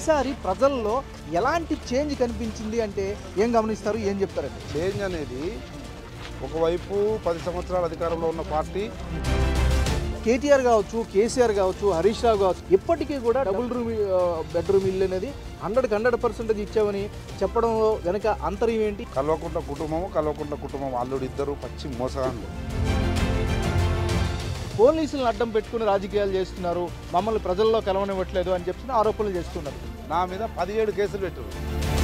ఈసారి ప్రజల్లో ఎలాంటి చేంజ్ కనిపించింది అంటే ఏం గమనిస్తారు ఏం చెప్తారండి చేంజ్ అనేది ఒకవైపు పది సంవత్సరాల అధికారంలో ఉన్న పార్టీ కేటీఆర్ కావచ్చు కేసీఆర్ కావచ్చు హరీష్ రావు కావచ్చు ఇప్పటికీ కూడా డబుల్ రూమ్ ఆ, బెడ్రూమ్ ఇల్లు అనేది హండ్రెడ్కి హండ్రెడ్ పర్సెంటేజ్ ఇచ్చామని చెప్పడంలో వెనక అంతర్యం ఏంటి కల్వకుంట కుటుంబము కల్వకుంట కుటుంబం అల్లుడు ఇద్దరు పచ్చి మోసగాళ్ళు పోలీసులను అడ్డం పెట్టుకుని రాజకీయాలు చేస్తున్నారు మమ్మల్ని ప్రజల్లో కలవనివ్వట్లేదు అని చెప్పి ఆరోపణలు చేస్తున్నారు నా మీద పదిహేడు కేసులు పెట్టారు